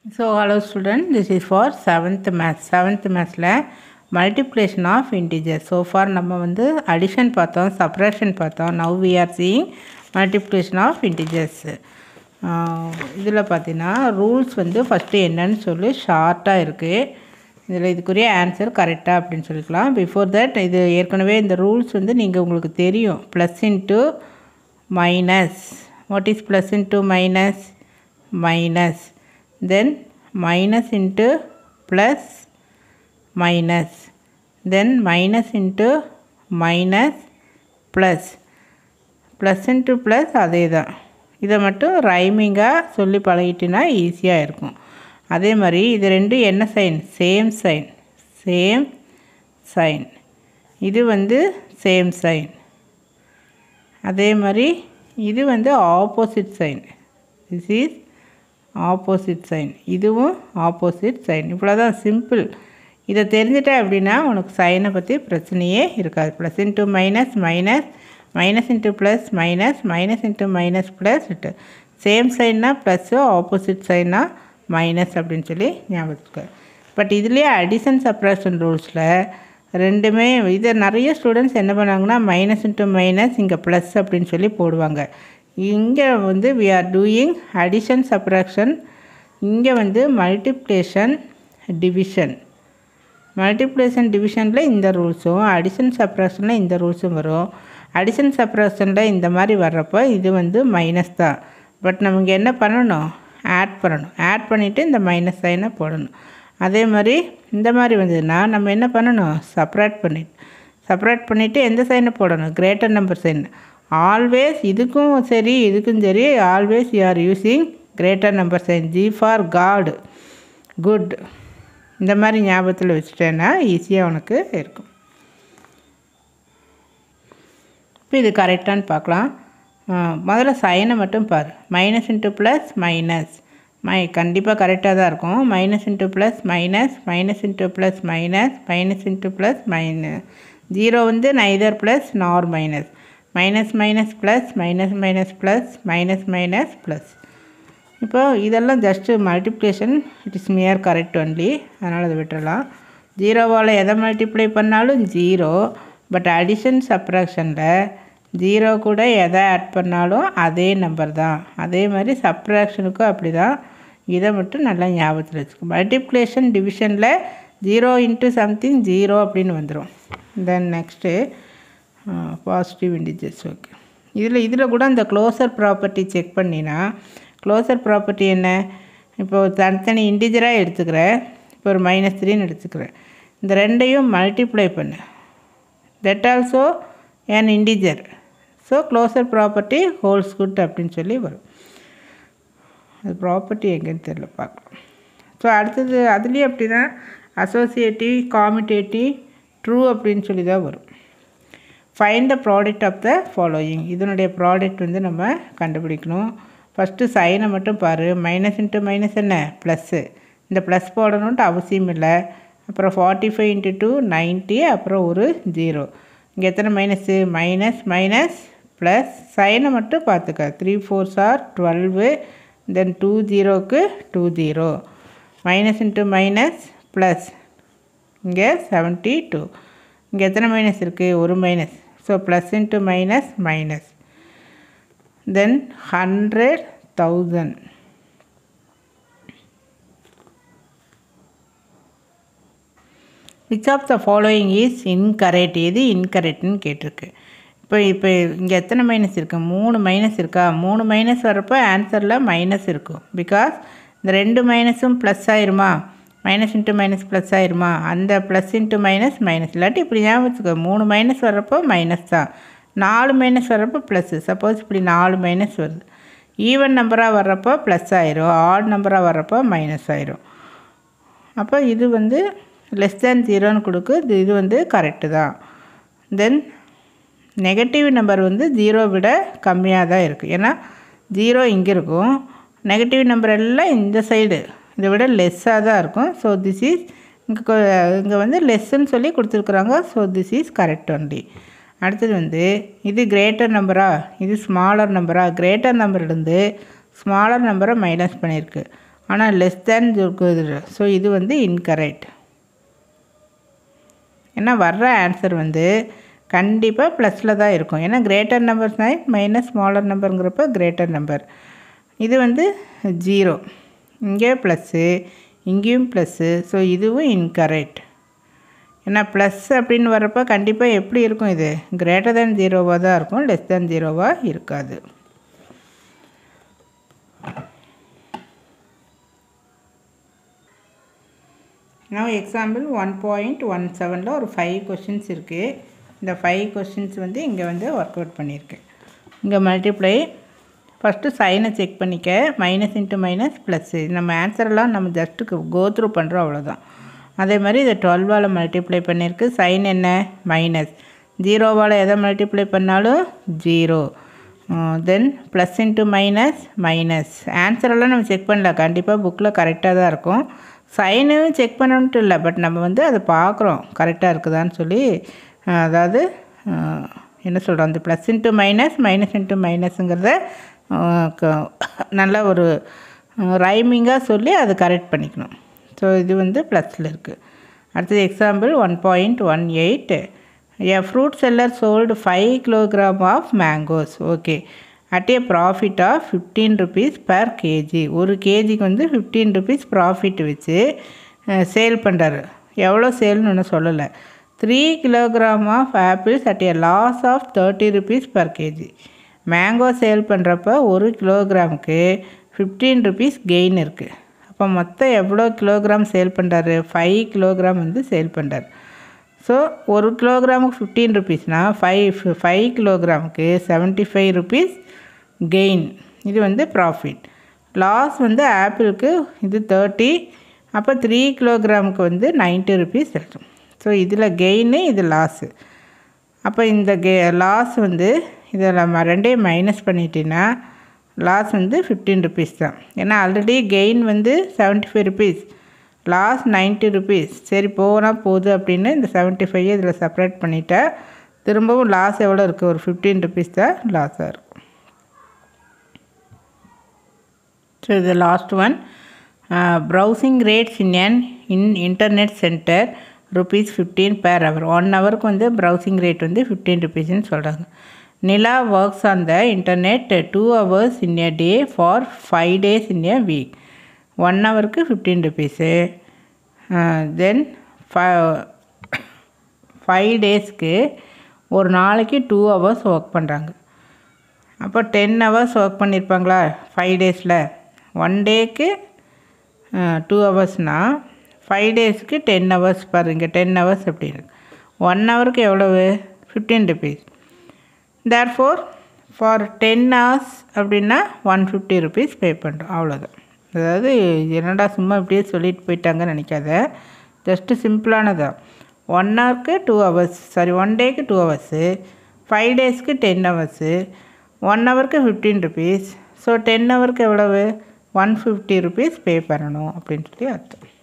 So, hello student, this is for 7th math. 7th mathல multiplication of integers. So far நம்ம வந்து addition பார்த்தோம், subtraction பார்த்தோம். Now we are seeing multiplication of integers. இதில் பார்த்தீங்கன்னா rules வந்து first என்னன்னு சொல்லி ஷார்ட்டாக இருக்குது இதில் இதுக்குரிய ஆன்சர் கரெக்டாக அப்படின்னு சொல்லிக்கலாம் பிஃபோர் தட் இது ஏற்கனவே இந்த ரூல்ஸ் வந்து நீங்கள் உங்களுக்கு தெரியும் plus into minus what is plus into minus minus then minus into plus minus then minus into minus plus plus into plus அதே தான் இதை மட்டும் ரைமிங்காக சொல்லி பழகிட்டினா ஈஸியாக இருக்கும் அதே மாதிரி இது ரெண்டும் என்ன sign same sign same sign இது வந்து சேம் சைன் அதே மாதிரி இது வந்து opposite sign this is opposite sign இதுவும் ஆப்போசிட் சைன் இவ்வளோ தான் சிம்பிள் இதை தெரிஞ்சிட்ட அப்படின்னா உனக்கு சைனை பற்றி பிரச்சனையே இருக்காது plus into minus minus minus into plus minus minus into minus plus same சைன்னா ப்ளஸ்ஸு ஆப்போசிட் சைன்னா மைனஸ் அப்படின்னு சொல்லி ஞாபகத்துக்கு பட் இதுலேயே அடிஷன் சப்ராக்ஷன் ரூல்ஸில் ரெண்டுமே இதை நிறைய ஸ்டூடெண்ட்ஸ் என்ன பண்ணாங்கன்னா மைனஸ் இன்ட்டு மைனஸ் இங்கே ப்ளஸ் அப்படின்னு சொல்லி போடுவாங்க இங்கே வந்து we are doing addition subtraction இங்கே வந்து மல்டிப்ளேஷன் டிவிஷன் மல்டிப்ளேஷன் டிவிஷனில் இந்த ரூல்ஸும் அடிஷன் சப்ராக்ஷனில் இந்த ரூல்ஸும் வரும் அடிஷன் சப்ராக்ஷனில் இந்த மாதிரி வர்றப்போ இது வந்து மைனஸ் தான் பட் நமக்கு என்ன பண்ணணும் ஆட் பண்ணணும் ஆட் பண்ணிவிட்டு இந்த மைனஸ் சைனை போடணும் அதே மாதிரி இந்த மாதிரி வந்ததுன்னா நம்ம என்ன பண்ணணும் செப்ரேட் பண்ணிட்டு செப்ரேட் பண்ணிவிட்டு எந்த சைனை போடணும் கிரேட்டர் நம்பர் சைன் ஆல்வேஸ் இதுக்கும் சரி இதுக்கும் சரி always you are using greater number sign G for காடு குட் இந்த மாதிரி ஞாபகத்தில் வச்சுட்டேன்னா ஈஸியாக உனக்கு இருக்கும் இப்போ இது கரெக்டானு பார்க்கலாம் முதல்ல சைனை மட்டும் பாரு மைனஸ் இன்ட்டு ப்ளஸ் மைனஸ் மை கண்டிப்பாக கரெக்டாக தான் இருக்கும் minus into plus minus minus into plus minus minus into plus minus zero வந்து neither plus nor minus minus minus plus minus minus plus minus minus plus இப்போ இதெல்லாம் just multiplication it is mere correct only அதனால் அதை விட்டுறலாம் ஜீரோவால் எதை multiply பண்ணாலும் zero but addition சப்ராக்ஷனில் ஜீரோ கூட எதை ஆட் பண்ணாலும் அதே நம்பர் தான் அதே மாதிரி சப்ராக்ஷனுக்கும் அப்படி தான் இதை மட்டும் நல்லா ஞாபகத்தில் வச்சுக்கோ மல்டிப்ளிகேஷன் டிவிஷனில் ஜீரோ இன்ட்டு சம்திங் ஜீரோ அப்படின்னு வந்துடும் then next positive integers okay இதில் இதில் கூட அந்த க்ளோசர் ப்ராப்பர்ட்டி செக் பண்ணினா க்ளோசர் ப்ராப்பர்ட்டி என்ன இப்போது தனித்தனி இண்டிஜராக எடுத்துக்கிறேன் இப்போ ஒரு மைனஸ் த்ரீன்னு எடுத்துக்கிறேன் இந்த ரெண்டையும் மல்டிப்ளை பண்ணு that also an integer so closure property holds good அப்படின்னு சொல்லி வரும் அது ப்ராப்பர்ட்டி எங்கேன்னு தெரில பார்க்கலாம் ஸோ அடுத்தது அதுலேயும் அப்படி தான் அசோசியேட்டிவ் காமிட்டேட்டிவ் ட்ரூ அப்படின்னு சொல்லி தான் வரும் find the product of the following இதனுடைய ப்ராடக்ட் வந்து நம்ம கண்டுபிடிக்கணும் ஃபஸ்ட்டு சைனை மட்டும் பாரு மைனஸ் இன்ட்டு மைனஸ் என்ன ப்ளஸ்ஸு இந்த ப்ளஸ் போடணுன்ட்டு அவசியம் இல்லை அப்புறம் forty five into two ninety அப்புறம் ஒரு ஜீரோ இங்கே எத்தனை மைனஸு மைனஸ் மைனஸ் ப்ளஸ் சைனை மட்டும் பார்த்துக்க three fours are twelve then two ஜீரோக்கு two zero minus into minus plus இங்கே செவன்ட்டி டூ இங்கே எத்தனை மைனஸ் இருக்குது ஒரு minus so plus into minus minus then hundred thousand which of the following is incorrect எது இன்கரெக்ட்னு கேட்டிருக்கு இப்போ இப்போ இங்கே எத்தனை மைனஸ் இருக்குது மூணு மைனஸ் இருக்கா மூணு மைனஸ் வரப்போ ஆன்சரில் மைனஸ் இருக்கும் பிகாஸ் இந்த ரெண்டு மைனஸும் ப்ளஸ் ஆயிருமா மைனஸ் இன்ட்டு மைனஸ் ப்ளஸ் ஆயிருமா அந்த ப்ளஸ் இன்ட்டு மைனஸ் மைனஸ் இல்லாட்டி இப்படி ஞாபகம் வச்சுக்கோ மூணு மைனஸ் வர்றப்போ மைனஸ் தான் நாலு மைனஸ் வர்றப்போ ப்ளஸ்ஸு சப்போஸ் இப்படி நாலு மைனஸ் வருது ஈவன் நம்பராக வர்றப்போ ப்ளஸ் ஆயிரும் ஆட் நம்பராக வர்றப்போ மைனஸ் ஆயிரும் அப்போ இது வந்து லெஸ் தேன் ஜீரோன்னு கொடுக்கு இது வந்து கரெக்டு தான் தென் நெகட்டிவ் நம்பர் வந்து ஜீரோ விட கம்மியாக தான் இருக்குது ஏன்னா ஜீரோ இங்கே இருக்கும் நெகட்டிவ் நம்பர் எல்லாம் இந்த சைடு இதை விட லெஸ்ஸாக தான் இருக்கும் ஸோ திஸ் இஸ் இங்கே இங்கே வந்து லெஸ்ஸுன்னு சொல்லி கொடுத்துருக்குறாங்க so this is correct only அடுத்தது வந்து இது கிரேட்டர் நம்பரா இது ஸ்மாலர் நம்பரா கிரேட்டர் நம்பர்லேருந்து ஸ்மாலர் நம்பரை மைனஸ் பண்ணியிருக்கு ஆனால் லெஸ் தேன் இருக்குது ஸோ இது வந்து இன்கரெக்ட் ஏன்னா வர்ற ஆன்சர் வந்து கண்டிப்பாக ப்ளஸில் தான் இருக்கும் ஏன்னா greater number nine minus smaller நம்பருங்கிறப்ப கிரேட்டர் நம்பர் இது வந்து ஜீரோ இங்கே ப்ளஸ்ஸு இங்கேயும் ப்ளஸ்ஸு ஸோ இதுவும் இன்கரெக்ட் ஏன்னா ப்ளஸ் அப்படின்னு வர்றப்போ கண்டிப்பாக எப்படி இருக்கும் இது கிரேட்டர் தேன் ஜீரோவாக தான் இருக்கும் லெஸ் தேன் ஜீரோவாக இருக்காது நான் எக்ஸாம்பிள் ஒன் பாயிண்ட் ஒன் செவனில் ஒரு ஃபைவ் கொஷின்ஸ் இருக்குது இந்த ஃபைவ் கொஷின்ஸ் வந்து இங்கே வந்து ஒர்க் அவுட் பண்ணியிருக்கேன் இங்கே மல்டிப்ளை ஃபஸ்ட்டு சைனை செக் பண்ணிக்க மைனஸ் இன்ட்டு மைனஸ் ப்ளஸ்ஸு நம்ம ஆன்சரெல்லாம் நம்ம ஜஸ்ட்டு கோ த்ரூ பண்ணுறோம் அவ்வளோதான் அதே மாதிரி இதை டுவெல்வால் மல்டிப்ளை பண்ணியிருக்கு சைன் என்ன மைனஸ் ஜீரோவால் எதை மல்டிப்ளை பண்ணாலும் zero then plus into minus minus ஆன்சரெல்லாம் நம்ம செக் பண்ணல கண்டிப்பாக புக்கில் கரெக்டாக தான் இருக்கும் சைனு செக் பண்ணணுன்ட்டு இல்லை பட் நம்ம வந்து அதை பார்க்குறோம் கரெக்டாக இருக்குதான்னு சொல்லி அதாவது என்ன சொல்கிறோம் அந்த plus into minus minus into மைனஸுங்கிறத நல்ல ஒரு ரைமிங்காக சொல்லி அதை கரெக்ட் பண்ணிக்கணும் ஸோ இது வந்து ப்ளஸில் இருக்குது அடுத்தது example one point one eight a fruit seller sold five kilogram of mangoes okay at a profit of fifteen rupees per kg ஒரு கேஜிக்கு வந்து ஃபிஃப்டீன் ருபீஸ் ப்ராஃபிட் வச்சு சேல் பண்ணுறாரு எவ்வளோ சேல்னு ஒன்றும் சொல்லலை three kilogram of apples at a loss of thirty rupees per kg mango sale பண்ணுறப்ப ஒரு கிலோகிராமுக்கு ஃபிஃப்டீன் ருபீஸ் கெயின் இருக்குது அப்போ மொத்தம் எவ்வளோ கிலோகிராம் சேல் பண்ணுறாரு ஃபைவ் கிலோகிராம் வந்து சேல் பண்ணுறாரு ஸோ ஒரு கிலோகிராமுக்கு ஃபிஃப்டீன் ருபீஸ்னால் ஃபைவ் ஃபைவ் கிலோகிராமுக்கு செவன்ட்டி ஃபைவ் ருபீஸ் கெயின் இது வந்து ப்ராஃபிட் லாஸ் வந்து ஆப்பிளுக்கு இது தேர்ட்டி அப்போ த்ரீ கிலோகிராமுக்கு வந்து நைன்ட்டி ருபீஸ் இருக்கும் ஸோ இதில் கெயின்னு இது லாஸு அப்போ இந்த கெ லாஸ் வந்து இதை நம்ம ரெண்டையும் மைனஸ் பண்ணிட்டீங்கன்னா லாஸ் வந்து ஃபிஃப்டீன் ருபீஸ் தான் ஏன்னா ஆல்ரெடி கெயின் வந்து seventy five rupees loss ninety rupees சரி போனால் போகுது அப்படின்னு இந்த செவன்ட்டி ஃபைவ் இதில் செப்பரேட் பண்ணிட்டா திரும்பவும் லாஸ் எவ்வளோ இருக்குது ஒரு ஃபிஃப்டீன் ருபீஸ் தான் லாஸாக இருக்கும் ஸோ இது last one browsing rates in an in internet centre rupees fifteen per hour one ஹவருக்கு வந்து ப்ரௌசிங் ரேட் வந்து ஃபிஃப்டீன் ருபீஸ்ன்னு சொல்கிறாங்க Nila works on the internet two hours in a day for five days in a week one ஹவருக்கு fifteen rupees then five டேஸ்க்கு ஒரு நாளைக்கு two hours work பண்ணுறாங்க அப்போ டென் ஹவர்ஸ் ஒர்க் பண்ணியிருப்பாங்களா ஃபைவ் டேஸில் ஒன் டேக்கு டூ ஹவர்ஸ்னால் ஃபைவ் டேஸ்க்கு டென் ஹவர்ஸ் பாருங்க டென் ஹவர்ஸ் அப்படின்னு ஒன் ஹவருக்கு எவ்வளவு fifteen rupees therefore for ten hours அப்படின்னா ஒன் ஃபிஃப்டி ருபீஸ் பே பண்ணுறோம் அவ்வளோதான் அதாவது என்னடா சும்மா இப்படியே சொல்லிட்டு போயிட்டாங்கன்னு நினைக்காத ஜஸ்ட்டு சிம்பிளானதான் ஒன் ஹவருக்கு டூ ஹவர்ஸ் சாரி ஒன் டேக்கு டூ ஹவர்ஸு ஃபைவ் டேஸ்க்கு டென் ஹவர்ஸு ஒன் ஹவருக்கு ஃபிஃப்டீன் ருபீஸ் ஸோ டென் ஹவருக்கு எவ்வளவு ஒன் ஃபிஃப்டி ருபீஸ் பே பண்ணணும் அப்படின்னு சொல்லி அர்த்தம்